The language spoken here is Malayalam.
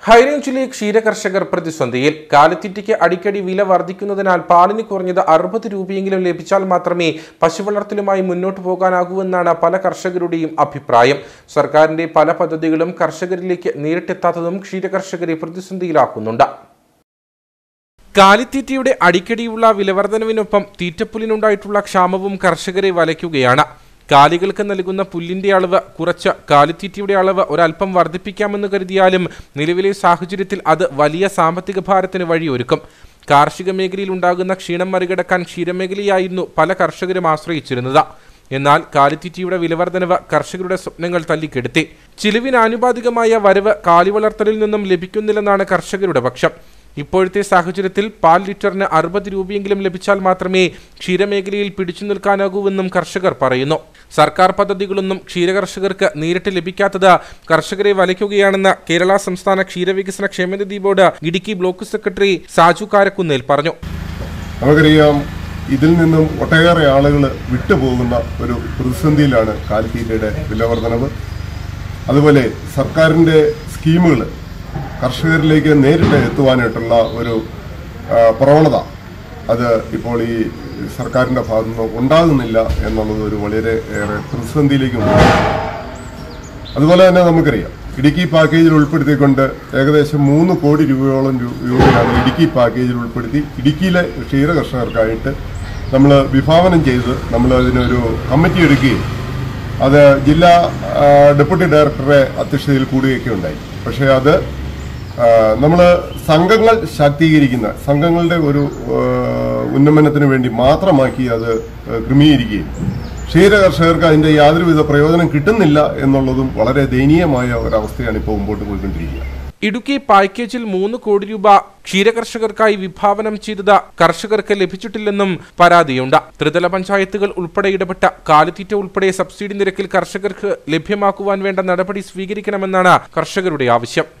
ഹൈറേഞ്ചിലെ ക്ഷീരകർഷകർ പ്രതിസന്ധിയിൽ കാലിത്തീറ്റയ്ക്ക് അടിക്കടി വില വർദ്ധിക്കുന്നതിനാൽ പാലിന് കുറഞ്ഞത് അറുപത് രൂപയെങ്കിലും ലഭിച്ചാൽ മാത്രമേ പശുവളർത്തലുമായി മുന്നോട്ടു പോകാനാകൂവെന്നാണ് പല കർഷകരുടെയും അഭിപ്രായം സർക്കാരിന്റെ പല പദ്ധതികളും കർഷകരിലേക്ക് നേരിട്ടെത്താത്തതും ക്ഷീരകർഷകരെ പ്രതിസന്ധിയിലാക്കുന്നുണ്ട് കാലിത്തീറ്റയുടെ അടിക്കടിയുള്ള വിലവർധനവിനൊപ്പം തീറ്റപ്പുല്ലിനുണ്ടായിട്ടുള്ള ക്ഷാമവും കർഷകരെ വലയ്ക്കുകയാണ് കാലികൾക്ക് നൽകുന്ന പുല്ലിന്റെ അളവ് കുറച്ച് കാലിത്തീറ്റയുടെ അളവ് ഒരല്പം വർദ്ധിപ്പിക്കാമെന്ന് കരുതിയാലും നിലവിലെ സാഹചര്യത്തിൽ അത് വലിയ സാമ്പത്തിക ഭാരത്തിന് വഴിയൊരുക്കും കാർഷിക മേഖലയിൽ ഉണ്ടാകുന്ന ക്ഷീണം മറികടക്കാൻ ക്ഷീരമേഖലയായിരുന്നു പല കർഷകരും ആശ്രയിച്ചിരുന്നത് എന്നാൽ കാലിത്തീറ്റയുടെ വിലവർധനവ് കർഷകരുടെ സ്വപ്നങ്ങൾ തല്ലിക്കെടുത്തി ചിലവിന് ആനുപാതികമായ വരവ് കാലിവളർത്തലിൽ നിന്നും ലഭിക്കുന്നില്ലെന്നാണ് കർഷകരുടെ പക്ഷം ഇപ്പോഴത്തെ സാഹചര്യത്തിൽ പാൽ ലിറ്ററിന് അറുപത് രൂപയെങ്കിലും ലഭിച്ചാൽ മാത്രമേ ക്ഷീരമേഖലയിൽ പിടിച്ചു നിൽക്കാനാകൂവെന്നും കർഷകർ പറയുന്നു സർക്കാർ പദ്ധതികളൊന്നും ക്ഷീരകർഷകർക്ക് നേരിട്ട് ലഭിക്കാത്തത് കർഷകരെ വലയ്ക്കുകയാണെന്ന് കേരള സംസ്ഥാന ക്ഷീരവികസന ക്ഷേമനിധി board Idukki block secretary Saju Karakkunnel പറഞ്ഞു നമുക്കറിയാം ഇതിൽ നിന്നും ഒട്ടേറെ ആളുകൾ വിട്ടുപോകുന്ന ഒരു പ്രതിസന്ധിയിലാണ് കാലിത്തീറ്റയുടെ വിലവർധനവ് അതുപോലെ സർക്കാരിൻ്റെ സ്കീമുകൾ കർഷകരിലേക്ക് നേരിട്ട് എത്തുവാനായിട്ടുള്ള ഒരു ആ, പ്രവണത അത് ഇപ്പോൾ ഈ സർക്കാരിൻ്റെ ഭാഗത്തു നിന്ന് ഉണ്ടാകുന്നില്ല എന്നുള്ളത് ഒരു വളരെ ഏറെ പ്രതിസന്ധിയിലേക്ക് കൊണ്ടുപോകുന്നു അതുപോലെ തന്നെ നമുക്കറിയാം ഇടുക്കി പാക്കേജിൽ ഉൾപ്പെടുത്തിക്കൊണ്ട് ഏകദേശം മൂന്ന് കോടി രൂപയോളം രൂ- രൂപയാണ് ഇടുക്കി പാക്കേജിൽ ഉൾപ്പെടുത്തി ഇടുക്കിയിലെ ക്ഷീര കർഷകർക്കായിട്ട് നമ്മൾ വിഭാവനം ചെയ്ത് നമ്മൾ അതിനൊരു കമ്മിറ്റി എടുക്കുകയും അത് ജില്ലാ ആ, ഡെപ്യൂട്ടി ഡയറക്ടറെ അധ്യക്ഷതയിൽ കൂടുകയൊക്കെ ഉണ്ടായി പക്ഷേ അത് നമ്മൾ സംഘങ്ങൾ ശാക്തീകരിക്കുന്ന സംഘങ്ങളുടെ ഒരു ആ, ഉന്നമനത്തിന് വേണ്ടി മാത്രമാക്കി അത് ആ, ക്രമീകരിക്കുകയും ക്ഷീര കർഷകർക്ക് അതിന്റെ യാതൊരുവിധ പ്രയോജനം കിട്ടുന്നില്ല എന്നുള്ളതും വളരെ ദയനീയമായ ഒരവസ്ഥയാണ് ഇപ്പോൾ മുമ്പോട്ട് പോയിക്കൊണ്ടിരിക്കുക ഇടുക്കി പാക്കേജിൽ മൂന്ന് കോടി രൂപ ക്ഷീരകർഷകർക്കായി വിഭാവനം ചെയ്തത് കർഷകർക്ക് ലഭിച്ചിട്ടില്ലെന്നും പരാതിയുണ്ട് ത്രിതല പഞ്ചായത്തുകൾ ഉൾപ്പെടെ ഇടപെട്ട കാലിത്തീറ്റ ഉൾപ്പെടെ സബ്സിഡി നിരക്കിൽ കർഷകർക്ക് ലഭ്യമാക്കുവാൻ വേണ്ട നടപടി സ്വീകരിക്കണമെന്നാണ് കർഷകരുടെ ആവശ്യം